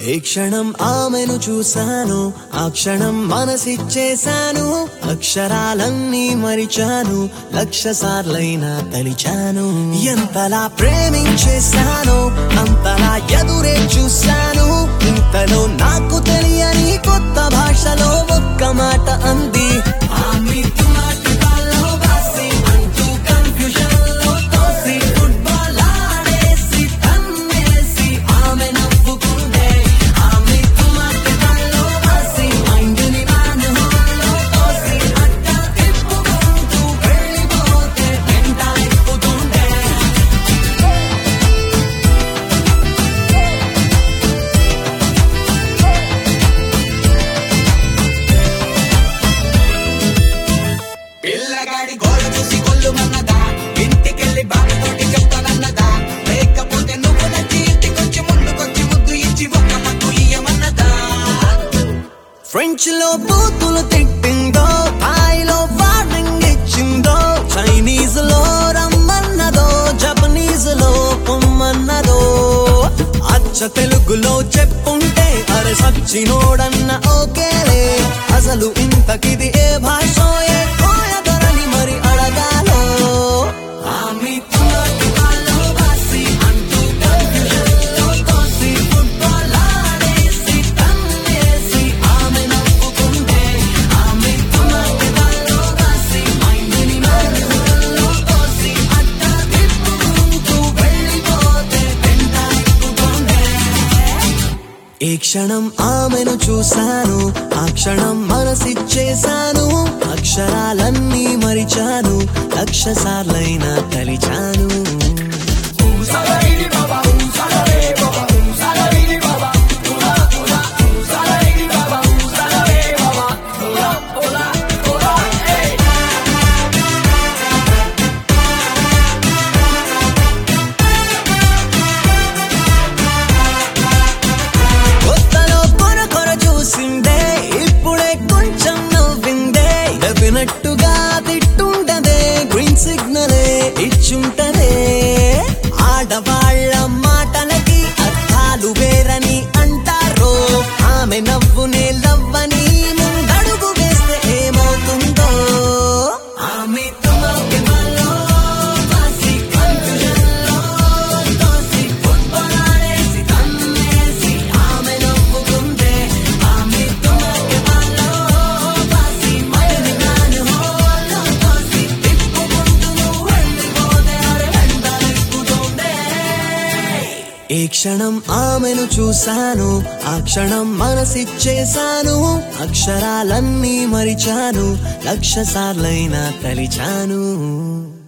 ఏ క్షణం ఆమెను చూశాను ఆ క్షణం మనసిచ్చేశాను అక్షరాలన్నీ మరిచాను లక్ష సార్లైనా తలిచాను ఎంతలా ప్రేమించేశాను అంతలా ఎదురే చూశాను ఇంతలో నాకు తెలియని కొత్త భాషలో ఒక్క మాట అంది ఆమె తుమాటుగాల్లో వాసి అంటూ confusion లో తోసి football ఆడేసి తన్నేసి ఆమె నవ్వుకుందే ఆమె తుమాటుగాల్లో వాసి mind ని అనుభవంలో తోసి అడ్డ తిప్పుకుంటూ వెళ్ళిపోతే వెంట ఎక్కుతుండే పిల్లగాడి గోడ చూసి కొల్లు మన్నదా ఇంటికెళ్ళి బాబుతోటి చెప్తానన్నదా లేకపోతే నువ్వు నచ్చి ఇంటికొచ్చి ముందుకొచ్చి ముద్దు ఇచ్చి ఒక్క మత్తు ఇయ్యమన్నదా ఫ్రెంచ్ లో బూతులు తిట్టిందో థాయిలో వార్నింగ్ ఇచ్చిందో చైనీస్ లో రమ్మన్నదో జపనీస్ లో పొమ్మన్నదో అచ్చ తెలుగులో చెప్పుంటే అరే సచ్చినోడన్న ఓకేలే అసలు ఇంతకిది ఏ భాష ఏ కోయదరని మరి అడగాలో ఆమె తునాటి వాళ్ళో వాసి అంటూ confusion లో తోసి football ఆడేసి తన్నేసి ఆమె నవ్వుకుంటే ఆమె తునాటి వాళ్ళో వాసి mind ని నలుగురిలో తోసి అడ్డ తిప్పుకుంటూ వెళ్ళిపోతే వెంట ఎక్కుతుండే ఏ క్షణం ఆమెను చూశాను ఆ క్షణం మనసిచ్చేశాను అక్షరాలన్నీ మరిచాను లక్ష సార్లైనా కలిచాను కొత్తలో కొర కొర చూసిందే ఇప్పుడే కొంచెం నవ్విందే డెఫినెట్టుగా తిట్టుంటదే గ్రీన్ సిగ్నలే ఇచ్చుంటదే ఆడవాళ్ళ మాటలకి అర్థాలు వేరని అంటారు ఆమె నవ్వునే లవ్వని ముందడుగు వేస్తే ఏమవుతుందో ఆమె తుమ్మకి వల్లో వాసి confusion లో తోసి football ఆడేసి తన్నేసి ఆమె నవ్వుకుందే ఆమె తుమ్మకి వల్లో వాసి మైని కాని హోల్లో తోసి తిప్పుకుంటూ నువ్వు వెళ్ళిపోతే అరే వెంట ఎక్కుతుందే ఏ క్షణం ఆమెను చూశాను ఆ క్షణం మనసిచ్చేశాను అక్షరాలన్నీ మరిచాను లక్ష సార్లైనా తలిచాను